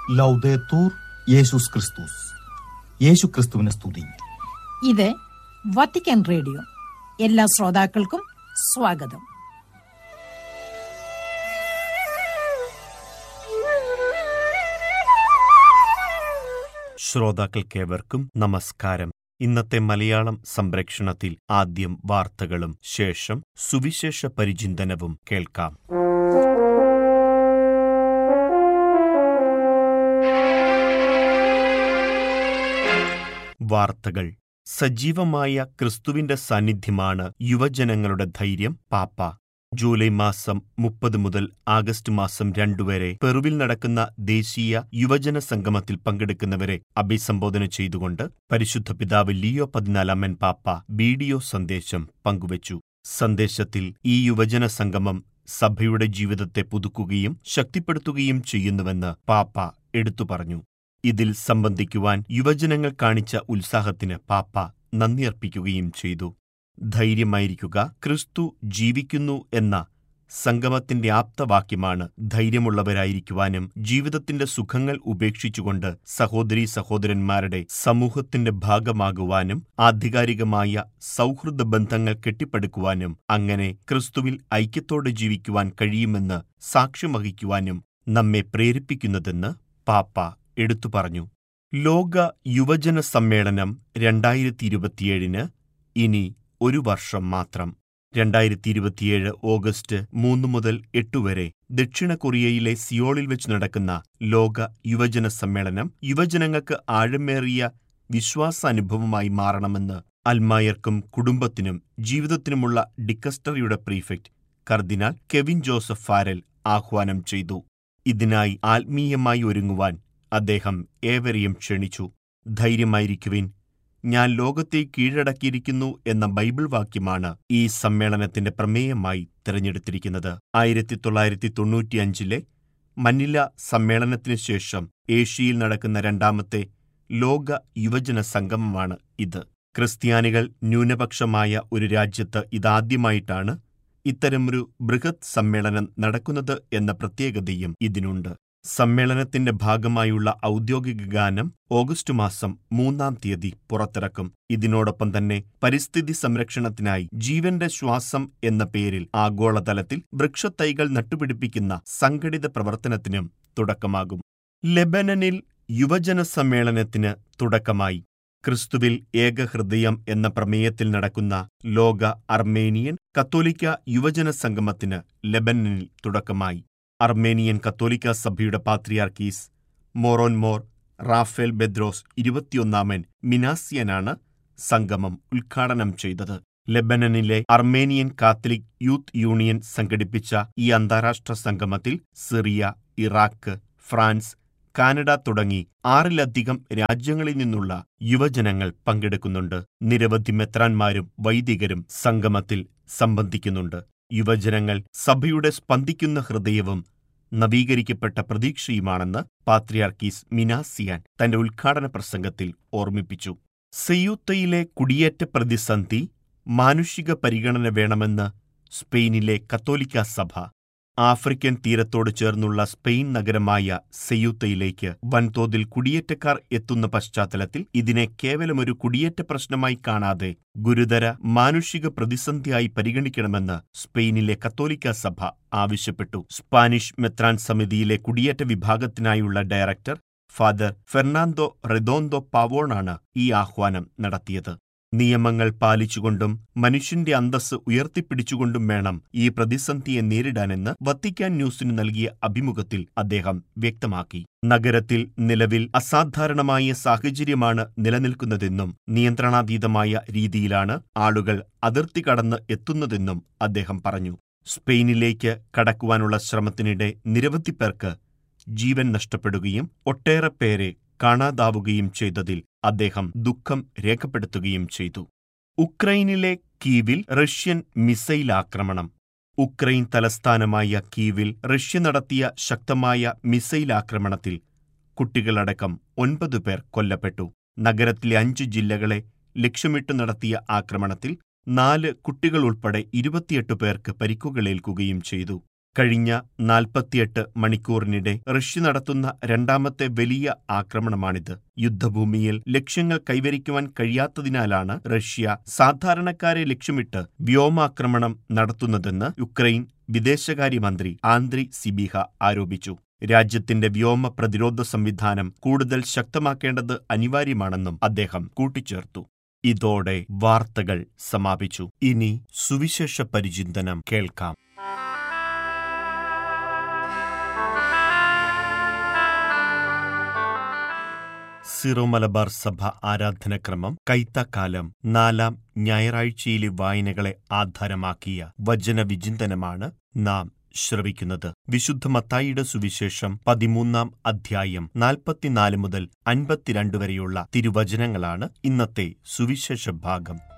ലൗദേത്തൂർ യേശുസ് ക്രിസ്തുസ് യേശു ക്രിസ്തുവിനെ സ്തുതി ഇത് വത്തിക്കാൻ റേഡിയോ എല്ലാ ശ്രോതാക്കൾക്കും സ്വാഗതം ശ്രോതാക്കൾക്കേവർക്കും നമസ്കാരം ഇന്നത്തെ മലയാളം സംപ്രേക്ഷണത്തിൽ ആദ്യം വാർത്തകളും ശേഷം സുവിശേഷ പരിചിന്തനവും കേൾക്കാം വാർത്തകൾ സജീവമായ ക്രിസ്തുവിന്റെ സാന്നിധ്യമാണ് യുവജനങ്ങളുടെ ധൈര്യം പാപ്പ ജൂലൈ മാസം മുപ്പത് മുതൽ ആഗസ്റ്റ് മാസം രണ്ടുവരെ പെറുവിൽ നടക്കുന്ന ദേശീയ യുവജന സംഗമത്തിൽ പങ്കെടുക്കുന്നവരെ അഭിസംബോധന ചെയ്തുകൊണ്ട് പരിശുദ്ധ പിതാവ് ലിയോ പതിനാലാമൻ പാപ്പ വീഡിയോ സന്ദേശം പങ്കുവച്ചു സന്ദേശത്തിൽ ഈ യുവജന സംഗമം സഭയുടെ ജീവിതത്തെ പുതുക്കുകയും ശക്തിപ്പെടുത്തുകയും ചെയ്യുന്നുവെന്ന് പാപ്പ എടുത്തു പറഞ്ഞു ഇതിൽ സംബന്ധിക്കുവാൻ യുവജനങ്ങൾ കാണിച്ച ഉത്സാഹത്തിന് പാപ്പ നന്ദിയർപ്പിക്കുകയും ചെയ്തു ധൈര്യമായിരിക്കുക ക്രിസ്തു ജീവിക്കുന്നു എന്ന സംഗമത്തിന്റെ ആപ്തവാക്യമാണ് ധൈര്യമുള്ളവരായിരിക്കുവാനും ജീവിതത്തിന്റെ സുഖങ്ങൾ ഉപേക്ഷിച്ചുകൊണ്ട് സഹോദരീ സഹോദരന്മാരുടെ സമൂഹത്തിന്റെ ഭാഗമാകുവാനും ആധികാരികമായ സൗഹൃദ ബന്ധങ്ങൾ കെട്ടിപ്പടുക്കുവാനും അങ്ങനെ ക്രിസ്തുവിൽ ഐക്യത്തോടെ ജീവിക്കുവാൻ കഴിയുമെന്ന് സാക്ഷ്യം വഹിക്കുവാനും നമ്മെ പ്രേരിപ്പിക്കുന്നതെന്ന് പാപ്പ എടുത്തു പറഞ്ഞു ലോക യുവജന സമ്മേളനം രണ്ടായിരത്തി ഇരുപത്തിയേഴിന് ഇനി ഒരു വർഷം മാത്രം രണ്ടായിരത്തി ഇരുപത്തിയേഴ് ഓഗസ്റ്റ് മൂന്ന് മുതൽ എട്ട് വരെ ദക്ഷിണ കൊറിയയിലെ സിയോളിൽ വെച്ച് നടക്കുന്ന ലോക യുവജന സമ്മേളനം യുവജനങ്ങൾക്ക് ആഴമേറിയ വിശ്വാസാനുഭവമായി മാറണമെന്ന് അൽമായർക്കും കുടുംബത്തിനും ജീവിതത്തിനുമുള്ള ഡിക്കസ്റ്ററിയുടെ prefect cardinal Kevin Joseph Farrell ആഹ്വാനം ചെയ്തു ഇതിനായി ആത്മീയമായി ഒരുങ്ങുവാൻ അദ്ദേഹം ഏവരെയും ക്ഷണിച്ചു ധൈര്യമായിരിക്കുവിൻ ഞാൻ ലോകത്തെ കീഴടക്കിയിരിക്കുന്നു എന്ന ബൈബിൾ വാക്യമാണ് ഈ സമ്മേളനത്തിന്റെ പ്രമേയമായി തിരഞ്ഞെടുത്തിരിക്കുന്നത് ആയിരത്തി തൊള്ളായിരത്തി തൊണ്ണൂറ്റിയഞ്ചിലെ മനില സമ്മേളനത്തിനു ശേഷം ഏഷ്യയിൽ നടക്കുന്ന രണ്ടാമത്തെ ലോക യുവജന സംഗമമാണ് ഇത് ക്രിസ്ത്യാനികൾ ന്യൂനപക്ഷമായ ഒരു രാജ്യത്ത് ഇതാദ്യമായിട്ടാണ് ഇത്തരമൊരു ബൃഹത് സമ്മേളനം നടക്കുന്നത് എന്ന പ്രത്യേകതയും ഇതിനുണ്ട് സമ്മേളനത്തിന്റെ ഭാഗമായുള്ള ഔദ്യോഗിക ഗാനം ഓഗസ്റ്റ് മാസം മൂന്നാം തീയതി പുറത്തിറക്കും ഇതിനോടൊപ്പം തന്നെ പരിസ്ഥിതി സംരക്ഷണത്തിനായി ജീവന്റെ ശ്വാസം എന്ന പേരിൽ ആഗോളതലത്തിൽ വൃക്ഷത്തൈകൾ നട്ടുപിടിപ്പിക്കുന്ന സംഘടിത പ്രവർത്തനത്തിനും തുടക്കമാകും ലെബനനിൽ യുവജന സമ്മേളനത്തിന് തുടക്കമായി ക്രിസ്തുവിൽ ഏകഹൃദയം എന്ന പ്രമേയത്തിൽ നടക്കുന്ന ലോക അർമേനിയൻ കത്തോലിക്ക യുവജന സംഗമത്തിന് ലെബനനിൽ തുടക്കമായി അർമേനിയൻ കത്തോലിക്ക സഭയുടെ പാത്രിയാർക്കീസ് മോറോൻ മോർ റാഫേൽ ബെദ്രോസ് ഇരുപത്തിയൊന്നാമൻ മിനാസിയനാണ് സംഗമം ഉദ്ഘാടനം ചെയ്തത് ലെബനനിലെ അർമേനിയൻ കാത്തലിക് യൂത്ത് യൂണിയൻ സംഘടിപ്പിച്ച ഈ അന്താരാഷ്ട്ര സംഗമത്തിൽ സിറിയ ഇറാഖ് ഫ്രാൻസ് കാനഡ തുടങ്ങി ആറിലധികം രാജ്യങ്ങളിൽ നിന്നുള്ള യുവജനങ്ങൾ പങ്കെടുക്കുന്നുണ്ട് നിരവധി മെത്രാന്മാരും വൈദികരും സംഗമത്തിൽ സംബന്ധിക്കുന്നുണ്ട് യുവജനങ്ങൾ സഭയുടെ സ്പന്ദിക്കുന്ന ഹൃദയവും നവീകരിക്കപ്പെട്ട പ്രതീക്ഷയുമാണെന്ന് പാത്രിയാർക്കീസ് മിനാസിയാൻ തന്റെ ഉദ്ഘാടന പ്രസംഗത്തിൽ ഓർമ്മിപ്പിച്ചു സെയ്യൂത്തയിലെ കുടിയേറ്റ പ്രതിസന്ധി മാനുഷിക പരിഗണന വേണമെന്ന് സ്പെയിനിലെ കത്തോലിക്ക സഭ ആഫ്രിക്കൻ തീരത്തോട് ചേർന്നുള്ള സ്പെയിൻ നഗരമായ സെയ്യൂത്തയിലേക്ക് വൻതോതിൽ കുടിയേറ്റക്കാർ എത്തുന്ന പശ്ചാത്തലത്തിൽ ഇതിനെ കേവലമൊരു കുടിയേറ്റ പ്രശ്നമായി കാണാതെ ഗുരുതര മാനുഷിക പ്രതിസന്ധിയായി പരിഗണിക്കണമെന്ന് സ്പെയിനിലെ കത്തോലിക്ക സഭ ആവശ്യപ്പെട്ടു സ്പാനിഷ് മെത്രാൻ സമിതിയിലെ കുടിയേറ്റ വിഭാഗത്തിനായുള്ള ഡയറക്ടർ ഫാദർ ഫെർണാന്തോ റെദോന്തോ പാവോണാണ് ഈ ആഹ്വാനം നടത്തിയത് നിയമങ്ങൾ പാലിച്ചുകൊണ്ടും മനുഷ്യന്റെ അന്തസ് ഉയർത്തിപ്പിടിച്ചുകൊണ്ടും വേണം ഈ പ്രതിസന്ധിയെ നേരിടാനെന്ന് വത്തിക്കാൻ ന്യൂസിന് നൽകിയ അഭിമുഖത്തിൽ അദ്ദേഹം വ്യക്തമാക്കി നഗരത്തിൽ നിലവിൽ അസാധാരണമായ സാഹചര്യമാണ് നിലനിൽക്കുന്നതെന്നും നിയന്ത്രണാതീതമായ രീതിയിലാണ് ആളുകൾ അതിർത്തി കടന്ന് എത്തുന്നതെന്നും അദ്ദേഹം പറഞ്ഞു സ്പെയിനിലേക്ക് കടക്കുവാനുള്ള ശ്രമത്തിനിടെ നിരവധി പേർക്ക് ജീവൻ നഷ്ടപ്പെടുകയും ഒട്ടേറെ പേരെ കാണാതാവുകയും ചെയ്തതിൽ അദ്ദേഹം ദുഃഖം രേഖപ്പെടുത്തുകയും ചെയ്തു ഉക്രൈനിലെ കീവിൽ റഷ്യൻ മിസൈൽ ആക്രമണം ഉക്രൈൻ തലസ്ഥാനമായ കീവിൽ റഷ്യ നടത്തിയ ശക്തമായ മിസൈൽ ആക്രമണത്തിൽ കുട്ടികളടക്കം ഒൻപത് പേർ കൊല്ലപ്പെട്ടു നഗരത്തിലെ അഞ്ച് ജില്ലകളെ ലക്ഷ്യമിട്ട് നടത്തിയ ആക്രമണത്തിൽ നാല് കുട്ടികൾ ഉൾപ്പെടെ ഇരുപത്തിയെട്ട് പേർക്ക് പരിക്കുകളേൽക്കുകയും ചെയ്തു കഴിഞ്ഞ നാൽപ്പത്തിയെട്ട് മണിക്കൂറിനിടെ റഷ്യ നടത്തുന്ന രണ്ടാമത്തെ വലിയ ആക്രമണമാണിത് യുദ്ധഭൂമിയിൽ ലക്ഷ്യങ്ങൾ കൈവരിക്കുവാൻ കഴിയാത്തതിനാലാണ് റഷ്യ സാധാരണക്കാരെ ലക്ഷ്യമിട്ട് വ്യോമാക്രമണം നടത്തുന്നതെന്ന് യുക്രൈൻ വിദേശകാര്യമന്ത്രി ആന്ദ്രി സിബിഹ ആരോപിച്ചു രാജ്യത്തിന്റെ വ്യോമ പ്രതിരോധ സംവിധാനം കൂടുതൽ ശക്തമാക്കേണ്ടത് അനിവാര്യമാണെന്നും അദ്ദേഹം കൂട്ടിച്ചേർത്തു ഇതോടെ വാർത്തകൾ സമാപിച്ചു ഇനി സുവിശേഷ പരിചിന്തനം കേൾക്കാം സിറോ മലബാർ സഭ ആരാധനക്രമം കൈത്തക്കാലം നാലാം ഞായറാഴ്ചയിലെ വായനകളെ ആധാരമാക്കിയ വചനവിചിന്തനമാണ് നാം ശ്രവിക്കുന്നത് വിശുദ്ധ മത്തായിയുടെ സുവിശേഷം പതിമൂന്നാം അധ്യായം നാൽപ്പത്തിനാല് മുതൽ അൻപത്തിരണ്ട് വരെയുള്ള തിരുവചനങ്ങളാണ് ഇന്നത്തെ സുവിശേഷ ഭാഗം